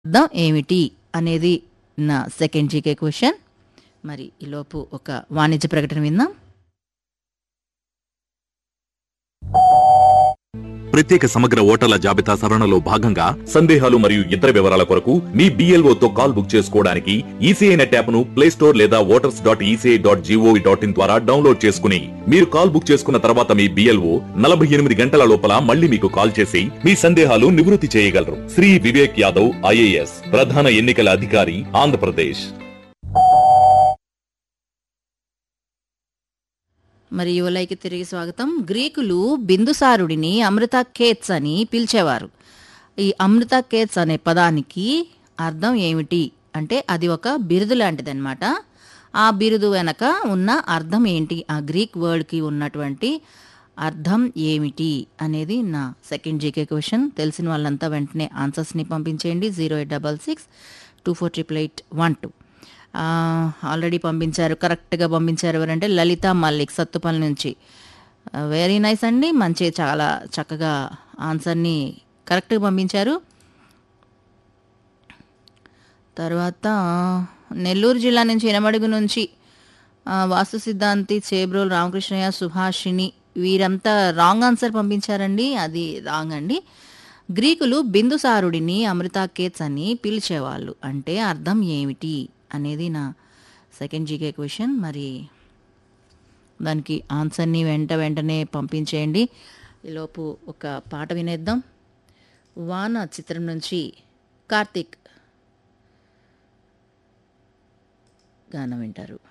అర్థం ఏమిటి అనేది నా సెకండ్ జీకే క్వశ్చన్ మరి ఈలోపు ఒక వాణిజ్య ప్రకటన విందాం ప్రత్యేక సమగ్ర ఓటర్ల జాబితా సవరణలో భాగంగా సందేహాలు మరియు ఇతర వివరాల కొరకు మీ BLO తో కాల్ బుక్ చేసుకోవడానికి ఈసీఐ నెట్ యాప్ ను ప్లే స్టోర్ లేదా voters dot E C I dot G O V dot in ద్వారా డౌన్లోడ్ చేసుకుని మీరు కాల్ బుక్ చేసుకున్న తర్వాత మీ బిఎల్ఓ నలభై ఎనిమిది గంటల లోపల మళ్ళీ మీకు కాల్ చేసి మీ సందేహాలు నివృత్తి చేయగలరు శ్రీ వివేక్ యాదవ్ ఐఏఎస్ ప్రధాన ఎన్నికల అధికారి ఆంధ్రప్రదేశ్ మరి యువలైకి తిరిగి స్వాగతం గ్రీకులు బిందుసారుడిని అమృత కేత్స్ అని పిలిచేవారు ఈ అమృత కేత్స్ అనే పదానికి అర్థం ఏమిటి అంటే అది ఒక బిరుదు లాంటిదన్నమాట ఆ బిరుదు వెనక ఉన్న అర్థం ఏంటి ఆ గ్రీక్ వర్డ్కి ఉన్నటువంటి అర్థం ఏమిటి అనేది నా సెకండ్ జీకే క్వశ్చన్ తెలిసిన వాళ్ళంతా వెంటనే ఆన్సర్స్ని పంపించేయండి zero eight double six two four triple eight one two already పంపించారు కరెక్ట్గా పంపించారు ఎవరంటే లలిత మల్లిక్ సత్తుపల్లి నుంచి వెరీ నైస్ అండి మంచి చాలా చక్కగా ఆన్సర్ని కరెక్ట్గా పంపించారు తర్వాత నెల్లూరు జిల్లా నుంచి ఎనమడుగు నుంచి ఆ, వాస్తు సిద్ధాంతి చేబ్రోల్ రామకృష్ణయ్య సుభాషిణి వీరంతా రాంగ్ ఆన్సర్ పంపించారండి అది రాంగ్ అండి గ్రీకులు బిందుసారుడిని అమృతాకేత్స్ అని పిలిచేవాళ్ళు అంటే అర్థం ఏమిటి అనేది నా సెకండ్ జీకే క్వశ్చన్ మరి దానికి ఆన్సర్ని వెంట వెంటనే పంపించేయండి ఈలోపు ఒక పాట వినేద్దాం వాన చిత్రం నుంచి కార్తీక్ గానం వింటారు